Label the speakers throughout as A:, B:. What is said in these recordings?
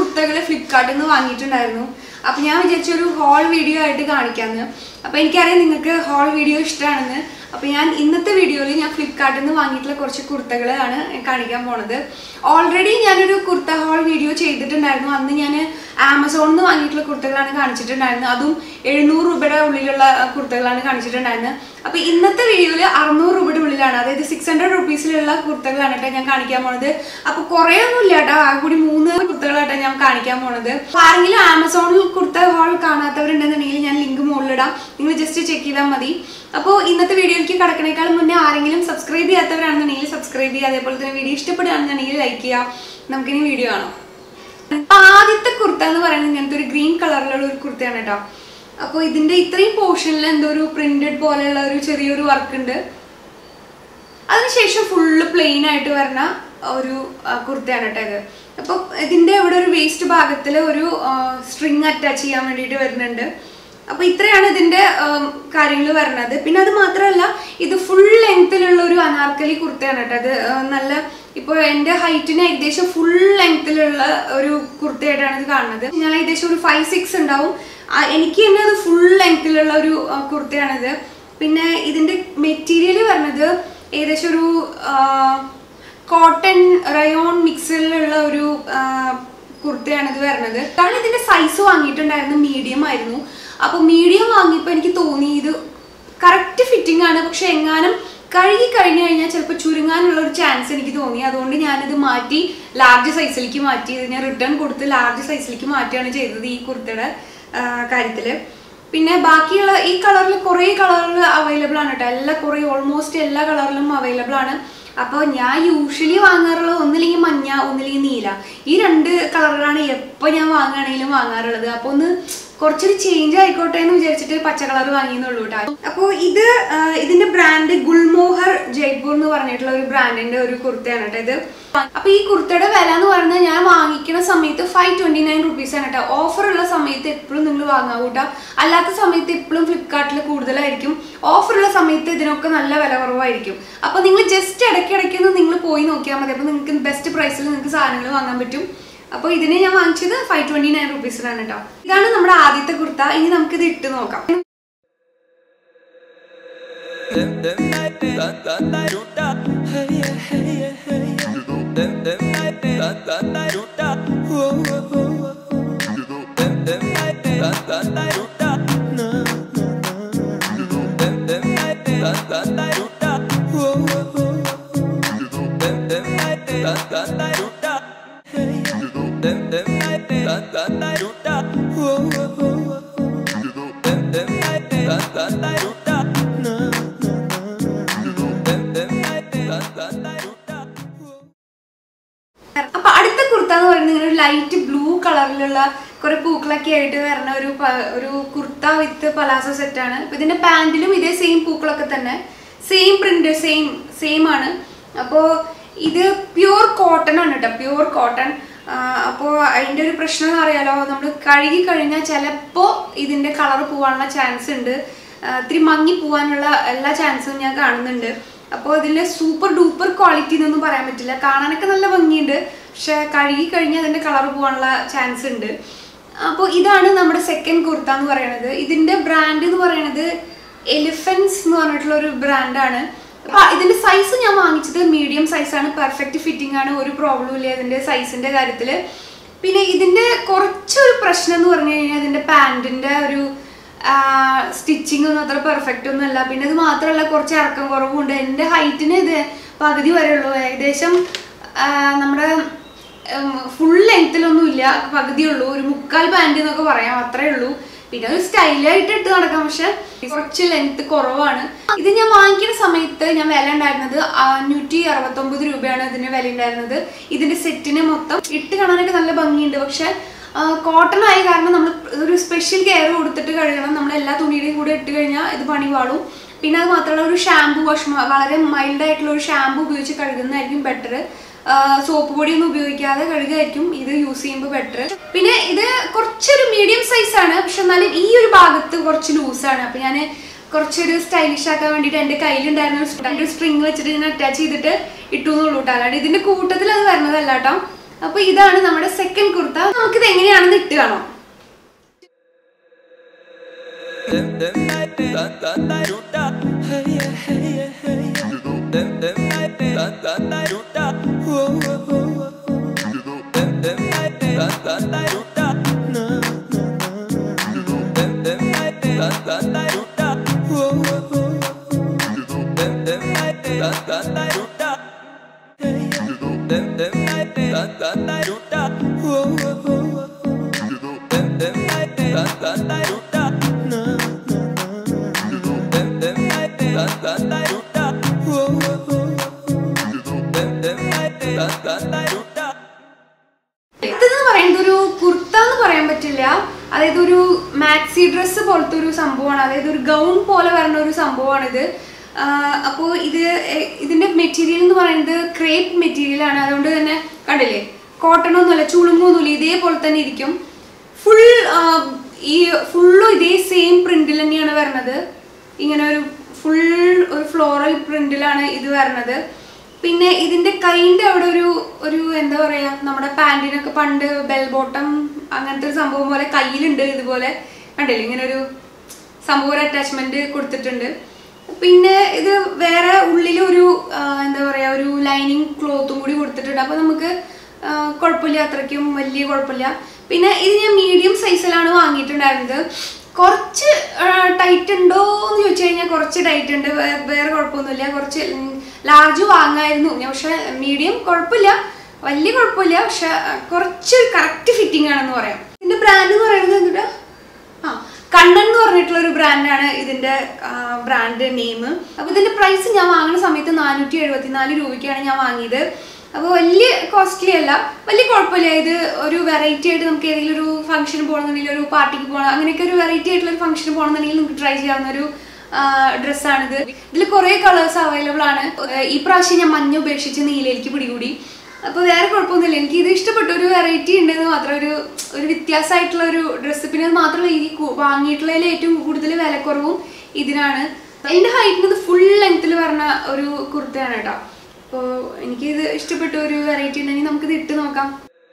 A: കുർത്തകൾ ഫ്ലിപ്കാർട്ടിൽ നിന്ന് വാങ്ങിയിട്ടുണ്ടായിരുന്നു അപ്പൊ ഞാൻ വിചാരിച്ച ഒരു ഹോൾ വീഡിയോ ആയിട്ട് കാണിക്കാന്ന് അപ്പൊ എനിക്കറിയാം നിങ്ങൾക്ക് ഹോൾ വീഡിയോ ഇഷ്ടമാണെന്ന് അപ്പൊ ഞാൻ ഇന്നത്തെ വീഡിയോയിൽ ഞാൻ ഫ്ലിപ്കാർട്ടിൽ നിന്ന് വാങ്ങിയിട്ടുള്ള കുറച്ച് കുർത്തകളാണ് കാണിക്കാൻ പോണത് ഓൾറെഡി ഞാനൊരു കുർത്ത ഹോൾ വീഡിയോ ചെയ്തിട്ടുണ്ടായിരുന്നു അന്ന് ഞാൻ ആമസോണിൽ നിന്ന് വാങ്ങിയിട്ടുള്ള കുർത്തകളാണ് കാണിച്ചിട്ടുണ്ടായിരുന്നത് അതും എഴുന്നൂറ് രൂപയുടെ ഉള്ളിലുള്ള കുർത്തകളാണ് കാണിച്ചിട്ടുണ്ടായിരുന്നത് അപ്പൊ ഇന്നത്തെ വീഡിയോയിൽ അറുന്നൂറ് രൂപയുടെ ഉള്ളിലാണ് അതായത് സിക്സ് ഹൺഡ്രഡ് റുപ്പീസിലുള്ള കുർത്തകളാണ് കേട്ടോ ഞാൻ കാണിക്കാൻ പോണത് അപ്പൊ കുറേ ഒന്നും ഇല്ല കേട്ടോ ആ കൂടി മൂന്ന് കുർത്തകളാട്ടോ ഞാൻ കാണിക്കാൻ പോണത് അപ്പൊ ആരെങ്കിലും ആമസോണിൽ കുർത്ത ഹോൾ കാണാത്തവരുണ്ടെന്നുണ്ടെങ്കിൽ ഞാൻ ലിങ്ക് മുകളിലിടാം നിങ്ങൾ ജസ്റ്റ് ചെക്ക് ചെയ്താൽ മതി അപ്പോൾ ഇന്നത്തെ വീഡിയോയിലേക്ക് കടക്കണേക്കാൾ മുന്നേ ആരെങ്കിലും സബ്സ്ക്രൈബ് ചെയ്യാത്തവരാണെന്നുണ്ടെങ്കിൽ സബ്സ്ക്രൈബ് ചെയ്യുക അതേപോലെ തന്നെ വീഡിയോ ഇഷ്ടപ്പെടുകയാണെന്നുണ്ടെങ്കിൽ ലൈക്ക് ചെയ്യുക നമുക്കിനി വീഡിയോ കാണാം അപ്പൊ ആദ്യത്തെ കുർത്ത എന്ന് പറയുന്നത് ഇങ്ങനത്തെ ഒരു ഗ്രീൻ കളറിലുള്ള ഒരു കുർത്തയാണ് കേട്ടോ അപ്പോൾ ഇതിന്റെ ഇത്രയും പോർഷനിൽ എന്തോ ഒരു പ്രിന്റഡ് പോലെയുള്ള ഒരു ചെറിയൊരു വർക്ക് ഉണ്ട് അതിനുശേഷം ഫുള്ള് പ്ലെയിൻ ആയിട്ട് വരുന്ന ഒരു ആ, കുർത്തയാണ് കേട്ടോ ഇത് അപ്പോൾ ഇതിന്റെ ഇവിടെ ഒരു വേസ്റ്റ് ഭാഗത്തിൽ ഒരു സ്ട്രിങ് അറ്റാച്ച് ചെയ്യാൻ വേണ്ടിയിട്ട് വരുന്നുണ്ട് അപ്പോൾ ഇത്രയാണ് ഇതിന്റെ കാര്യങ്ങൾ വരുന്നത് പിന്നെ അത് മാത്രമല്ല ഇത് ഫുൾ ലെങ്ത്തിലുള്ള ഒരു അനാർക്കലി കുർത്തയാണ് കേട്ടോ അത് ആ, നല്ല ഇപ്പോൾ എൻ്റെ ഹൈറ്റിന് ഏകദേശം ഫുൾ ലെങ്ത്തിലുള്ള ഒരു കുർത്തയായിട്ടാണ് ഇത് കാണുന്നത് ഞാൻ ഏകദേശം ഒരു ഫൈവ് സിക്സ് ഉണ്ടാവും ആ, എനിക്ക് തന്നെ അത് ഫുൾ ലെങ്ത്തിലുള്ള ഒരു ആ, കുർത്തയാണിത് പിന്നെ ഇതിന്റെ മെറ്റീരിയൽ വരുന്നത് ഏകദേശം ഒരു കോട്ടൺ റയോൺ മിക്സിലുള്ള ഒരു ആ, കുർത്തയാണ് ഇത് വരുന്നത് കാരണം ഇതിന്റെ സൈസ് വാങ്ങിയിട്ടുണ്ടായിരുന്നു മീഡിയം ആയിരുന്നു അപ്പൊ മീഡിയം വാങ്ങിയപ്പോൾ എനിക്ക് തോന്നി ഇത് കറക്റ്റ് ഫിറ്റിംഗ് ആണ് പക്ഷെ എങ്ങാനും കഴുകി കഴിഞ്ഞു കഴിഞ്ഞാൽ ചിലപ്പോൾ ചുരുങ്ങാനുള്ള ഒരു ചാൻസ് എനിക്ക് തോന്നി അതുകൊണ്ട് ഞാനിത് മാറ്റി ലാർജ് സൈസിലേക്ക് മാറ്റി ഇത് ഞാൻ റിട്ടേൺ കൊടുത്ത് ലാർജ് സൈസിലേക്ക് മാറ്റിയാണ് ചെയ്തത് ഈ കുർത്തയുടെ ആ, കാര്യത്തില് പിന്നെ ബാക്കിയുള്ള ഈ കളറിൽ കുറേ കളറിൽ അവൈലബിൾ ആണ് കേട്ടോ എല്ലാ കുറേ ഓൾമോസ്റ്റ് എല്ലാ കളറിലും അവൈലബിൾ ആണ് അപ്പോൾ ഞാൻ യൂഷ്വലി വാങ്ങാറുള്ളത് ഒന്നില്ലെങ്കിൽ മഞ്ഞ ഒന്നില്ലെങ്കിൽ നീല ഈ രണ്ട് കളറിലാണ് എപ്പോൾ ഞാൻ വാങ്ങുകയാണെങ്കിലും വാങ്ങാറുള്ളത് അപ്പോൾ ഒന്ന് കുറച്ചൊരു ചേഞ്ച് ആയിക്കോട്ടെ എന്ന് വിചാരിച്ചിട്ട് പച്ച കളർ വാങ്ങിയെന്നുള്ളൂ കേട്ടോ അപ്പോൾ ഇത് ആ, ഇതിന്റെ ബ്രാൻഡ് ഗുൽമോഹർ ജയ്പൂർ എന്ന് പറഞ്ഞിട്ടുള്ള ഒരു ബ്രാൻഡിന്റെ ഒരു കുർത്തയാണ് കേട്ടോ ഇത് അപ്പൊ ഈ കുർത്തയുടെ വില എന്ന് പറയുന്നത് ഞാൻ വാങ്ങിക്കുന്ന സമയത്ത് ഫൈവ് ട്വന്റി നയൻ റുപ്പീസ് ആണ് കേട്ടോ ഓഫർ ഉള്ള സമയത്ത് എപ്പോഴും നിങ്ങൾ വാങ്ങാവൂ കേട്ടോ അല്ലാത്ത സമയത്ത് എപ്പോഴും ഫ്ലിപ്കാർട്ടിൽ കൂടുതലായിരിക്കും ഓഫർ ഉള്ള സമയത്ത് ഇതിനൊക്കെ നല്ല വില കുറവായിരിക്കും അപ്പൊ നിങ്ങൾ ജസ്റ്റ് ഇടയ്ക്കിടയ്ക്ക് ഒന്ന് നിങ്ങൾ പോയി നോക്കിയാൽ മതി അപ്പൊ നിങ്ങൾക്ക് ബെസ്റ്റ് പ്രൈസിൽ നിങ്ങൾക്ക് സാധനങ്ങൾ വാങ്ങാൻ പറ്റും അപ്പോൾ ഇതിനെ ഞാൻ വാങ്ങിച്ചത് ഫൈവ് ട്വന്റി നയൻ റുപ്പീസിലാണ് കേട്ടോ ഇതാണ് നമ്മുടെ ആദ്യത്തെ കുർത്ത ഇനി നമുക്കിത് ഇട്ട് നോക്കാം
B: Dem dem da da da do da hey yeah hey yeah hey Dem dem da da da do da whoa whoa whoa Dem dem da da da do da na na na Dem dem da da da do da whoa whoa whoa Dem dem da da da do da hey Dem dem da da da do da whoa whoa whoa Dem dem da da da do da na na na Dem dem da da da do da
A: അപ്പൊ അടുത്ത കുർത്ത എന്ന് പറയുന്നത് ഇങ്ങനെ ഒരു light blue കളറിലുള്ള കുറെ പൂക്കളൊക്കെ ആയിട്ട് വരുന്ന ഒരു പ- ഒരു കുർത്ത വിത്ത് പലാസോ സെറ്റ് ആണ് അപ്പൊ ഇതിന്റെ പാന്റിലും ഇതേ സെയിം പൂക്കളൊക്കെ തന്നെ സെയിം പ്രിന്റ് സെയിം സെയിം ആണ് അപ്പോൾ ഇത് പ്യൂർ കോട്ടൺ ആണ് കേട്ടോ പ്യൂർ കോട്ടൺ അപ്പോൾ അതിൻ്റെ ഒരു പ്രശ്നം എന്ന് അറിയാലോ നമ്മൾ കഴുകി കഴിഞ്ഞാൽ ചിലപ്പോൾ ഇതിൻ്റെ കളർ പോകാനുള്ള ചാൻസ് ഉണ്ട് ആ, ഇത്തിരി മങ്ങി പോകാനുള്ള എല്ലാ ചാൻസും ഞാൻ കാണുന്നുണ്ട് അപ്പോൾ ഇതിൻ്റെ സൂപ്പർ ഡൂപ്പർ ക്വാളിറ്റി എന്നൊന്നും പറയാൻ പറ്റില്ല കാണാനൊക്കെ നല്ല ഭംഗിയുണ്ട് പക്ഷെ കഴുകി കഴിഞ്ഞാൽ അതിൻ്റെ കളർ പോകാനുള്ള ചാൻസ് ഉണ്ട് അപ്പോൾ ഇതാണ് നമ്മുടെ സെക്കൻഡ് കുർത്ത എന്ന് പറയുന്നത് ഇതിൻ്റെ ബ്രാൻഡ് എന്ന് പറയുന്നത് എലിഫൻസ് എന്ന് പറഞ്ഞിട്ടുള്ള ഒരു ബ്രാൻഡാണ് അപ്പൊ ഇതിന്റെ സൈസ് ഞാൻ വാങ്ങിച്ചത് മീഡിയം സൈസാണ് പെർഫെക്റ്റ് ഫിറ്റിംഗ് ആണ് ഒരു പ്രോബ്ലം ഇല്ല ഇതിന്റെ സൈസിന്റെ കാര്യത്തിൽ പിന്നെ ഇതിന്റെ കുറച്ചൊരു പ്രശ്നം എന്ന് പറഞ്ഞു കഴിഞ്ഞാൽ ഇതിന്റെ പാൻറ്റിന്റെ ഒരു സ്റ്റിച്ചിങ് ഒന്നും അത്ര പെർഫെക്റ്റ് ഒന്നും അല്ല പിന്നെ ഇത് മാത്രമല്ല കുറച്ച് ഇറക്കം കുറവുണ്ട് എൻ്റെ ഹൈറ്റിന് ഇത് പകുതി വരെ ഉള്ളൂ ഏകദേശം ആ, നമ്മുടെ ഫുൾ ലെങ്ത്തിലൊന്നും ഇല്ല പകുതിയുള്ളൂ ഒരു മുക്കാൽ പാൻറ് എന്നൊക്കെ പറയാം അത്രേ ഉള്ളൂ പിന്നെ ഒരു സ്റ്റൈലായിട്ട് ഇട്ട് നടക്കാം പക്ഷെ കുറച്ച് ലെങ്ത് കുറവാണ് ഇത് ഞാൻ വാങ്ങിക്കുന്ന സമയത്ത് ഞാൻ വില ഉണ്ടായിരുന്നത് അഞ്ഞൂറ്റി അറുപത്തൊമ്പത് രൂപയാണ് ഇതിന് വില ഉണ്ടായിരുന്നത് ഇതിന്റെ സെറ്റിന് മൊത്തം ഇട്ട് കാണാനൊക്കെ നല്ല ഭംഗിയുണ്ട് പക്ഷെ കോട്ടൺ ആയ കാരണം നമ്മൾ ഒരു സ്പെഷ്യൽ കെയർ കൊടുത്തിട്ട് കഴുകണം നമ്മൾ എല്ലാ തുണിയുടെയും കൂടെ ഇട്ട് കഴിഞ്ഞാൽ ഇത് പണി പാളും പിന്നെ അത് മാത്രമല്ല ഒരു ഷാമ്പു വാഷ് വളരെ മൈൽഡ് ആയിട്ടുള്ള ഒരു ഷാമ്പു ഉപയോഗിച്ച് കഴുകുന്നതായിരിക്കും ബെറ്റർ സോപ്പ് പൊടിയൊന്നും ഉപയോഗിക്കാതെ കഴുകായിരിക്കും ഇത് യൂസ് ചെയ്യുമ്പോൾ ബെറ്റർ പിന്നെ ഇത് കുറച്ചൊരു മീഡിയം സൈസ് ആണ് പക്ഷെ എന്നാലും ഈ ഒരു ഭാഗത്ത് കുറച്ച് ലൂസാണ് അപ്പൊ ഞാൻ കുറച്ചൊരു സ്റ്റൈലിഷ് ആക്കാൻ വേണ്ടിയിട്ട് എൻ്റെ കയ്യിലുണ്ടായിരുന്ന ഒരു st- ഒരു സ്ട്രിങ് വെച്ചിട്ട് ഞാൻ അറ്റാച്ച് ചെയ്തിട്ട് ഇട്ടു എന്നുള്ളൂ കേട്ടോ അല്ലാണ്ട് ഇതിന്റെ കൂട്ടത്തിൽ അത് വരുന്നതല്ല കേട്ടോ അപ്പൊ ഇതാണ് നമ്മുടെ സെക്കൻഡ് കുർത്ത നമുക്കിത് എങ്ങനെയാണെന്ന് ഇട്ട് കാണാം
B: Them them night da da da do da hey yeah hey yeah hey yeah Them them night da da da do da whoa whoa whoa whoa Them them night da da da do da na na na Them them night da da da do da whoa whoa whoa Them them night da da da do da hey Them them night da da da do da whoa whoa whoa Them them night da da da do da na na na Them them night da da da do da whoa whoa whoa Them them night da da da do da
A: ഇതെന്ന് പറയുന്നത് ഒരു കുർത്ത എന്ന് പറയാൻ പറ്റില്ല അതായത് ഒരു maxi dress പോലത്തെ ഒരു സംഭവമാണ് അതായത് ഒരു ഗൗൺ പോലെ വരുന്ന ഒരു സംഭവമാണിത് അപ്പോൾ ഇത് എ- ഇതിന്റെ മെറ്റീരിയൽ എന്ന് പറയുന്നത് ക്രേപ്പ് മെറ്റീരിയൽ ആണ് അതുകൊണ്ട് തന്നെ കണ്ടില്ലേ കോട്ടൺ ഒന്നുമല്ല ചുളുങ്ങൊന്നുമില്ല ഇതേപോലെ തന്നെ ഇരിക്കും ഫുൾ ഈ ഫുള്ളും ഇതേ സെയിം പ്രിന്റിൽ തന്നെയാണ് വരുന്നത് ഇങ്ങനെ ഒരു ഫുൾ ഒരു ഫ്ലോറൽ പ്രിന്റിലാണ് ഇത് വരുന്നത് പിന്നെ ഇതിന്റെ കൈൻ്റെ അവിടെ ഒരു ഒരു എന്താ പറയാ നമ്മുടെ പാൻറ്റിനൊക്കെ പണ്ട് ബെൽ ബോട്ടം അങ്ങനത്തെ ഒരു സംഭവം പോലെ കയ്യിലുണ്ട് ഇതുപോലെ കണ്ടില്ലേ ഇങ്ങനെ ഒരു സംഭവം ഒരു അറ്റാച്ച്മെന്റ് കൊടുത്തിട്ടുണ്ട് പിന്നെ ഇത് വേറെ ഉള്ളിലൊരു ആ, എന്താ പറയാ ഒരു ലൈനിങ് ക്ലോത്തും കൂടി കൊടുത്തിട്ടുണ്ട് അപ്പൊ നമുക്ക് ആ, കുഴപ്പമില്ല അത്രയ്ക്കും വലിയ കുഴപ്പമില്ല പിന്നെ ഇത് ഞാൻ മീഡിയം സൈസിലാണ് വാങ്ങിയിട്ടുണ്ടായിരുന്നത് കുറച്ച് ടൈറ്റ് ഉണ്ടോ എന്ന് ചോദിച്ചു കഴിഞ്ഞാൽ കുറച്ച് ടൈറ്റ് ഉണ്ട് വേ- വേറെ കുഴപ്പമൊന്നുമില്ല കുറച്ച് ലാർജ് വാങ്ങായിരുന്നു ഞാൻ പക്ഷെ മീഡിയം കുഴപ്പമില്ല വലിയ കുഴപ്പമില്ല പക്ഷെ ആ, കുറച്ച് കറക്റ്റ് ഫിറ്റിംഗ് ആണെന്ന് പറയാം ഇതിന്റെ ബ്രാൻഡ് എന്ന് പറയുന്നത് എന്തുട്ടാ ആ കണ്ണൻ എന്ന് പറഞ്ഞിട്ടുള്ള ഒരു ബ്രാൻഡാണ് ഇതിന്റെ ബ്രാൻഡ് നെയിം അപ്പൊ ഇതിന്റെ പ്രൈസ് ഞാൻ വാങ്ങുന്ന സമയത്ത് നാനൂറ്റി എഴുപത്തിനാല് രൂപയ്ക്കാണ് ഞാൻ വാങ്ങിയത് അപ്പോൾ വലിയ കോസ്റ്റ്ലി അല്ല വലിയ കുഴപ്പമില്ല ഇത് ഒരു വെറൈറ്റി ആയിട്ട് നമുക്ക് ഏതെങ്കിലും ഒരു ഫംഗ്ഷന് പോകണമെന്നുണ്ടെങ്കിൽ ഒരു പാർട്ടിക്ക് പോകണം അങ്ങനെയൊക്കെ ഒരു വെറൈറ്റി ആയിട്ടുള്ള ഒരു ഫംഗ്ഷന് പോകണമെന്നുണ്ടെങ്കിൽ നമുക്ക് ട്രൈ ചെയ്യാവുന്ന ഒരു ഡ്രസ്സാണിത് ഇതിൽ കുറേ കളേഴ്സ് അവൈലബിൾ ആണ് ഏർ ഈ പ്രാവശ്യം ഞാൻ മഞ്ഞ ഉപേക്ഷിച്ച് നീലയിലേക്ക് പിടികൂടി അപ്പോൾ വേറെ കുഴപ്പമൊന്നുമില്ല എനിക്ക് ഇത് ഇഷ്ടപ്പെട്ട ഒരു വെറൈറ്റി ഉണ്ടെന്ന് മാത്രം ഒരു ഒരു വ്യത്യാസമായിട്ടുള്ള ഒരു ഡ്രസ്സ് പിന്നെ അത് മാത്രമല്ല ഈ കു- വാങ്ങിയിട്ടുള്ളതിൽ ഏറ്റവും കൂടുതൽ വിലക്കുറവും ഇതിനാണ് എൻ്റെ ഹൈറ്റിന് ഇത് ഫുൾ ലെങ്ത്തിൽ വരുന്ന ഒരു കുർത്തയാണ് കേട്ടോ അപ്പോൾ എനിക്കിത് ഇഷ്ടപ്പെട്ട ഒരു വെറൈറ്റി ഉണ്ടെങ്കിൽ നമുക്കിത് ഇട്ട് നോക്കാം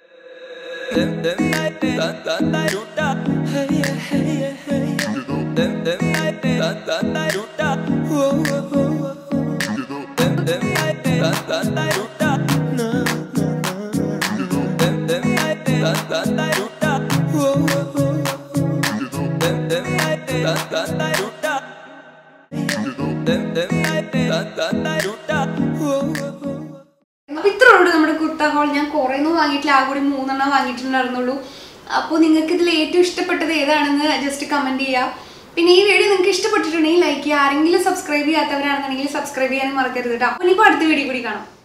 B: Them them night da da da do da hey yeah hey yeah hey yeah Them them night da da da do da whoa whoa whoa Them them night da da da do da na na na Them them night da da da do da whoa whoa whoa Them them night da da da do da Them them night da da da do da whoa whoa whoa
A: അപ്പൊ ഇത്രേ ഉള്ളൂ നമ്മുടെ kurta whole ഞാൻ കുറേ ഒന്നും വാങ്ങിയിട്ടില്ല ആ കൂടി മൂന്നെണ്ണം വാങ്ങിയിട്ടുണ്ടായിരുന്നുള്ളൂ അപ്പോൾ നിങ്ങൾക്ക് ഇതിൽ ഏറ്റവും ഇഷ്ടപ്പെട്ടത് ഏതാണെന്ന് ജസ്റ്റ് കമന്റ് ചെയ്യുക പിന്നെ ഈ വീഡിയോ നിങ്ങൾക്ക് ഇഷ്ടപ്പെട്ടിട്ടുണ്ടെങ്കിൽ ലൈക്ക് ചെയ്യുക ആരെങ്കിലും സബ്സ്ക്രൈബ് ചെയ്യാത്തവരാണെന്നുണ്ടെങ്കിൽ സബ്സ്ക്രൈബ് ചെയ്യാനും മറക്കരുത് കേട്ടോ അപ്പോൾ ഇനിയിപ്പോൾ അടുത്ത വീഡിയോ കൂടി കാണാം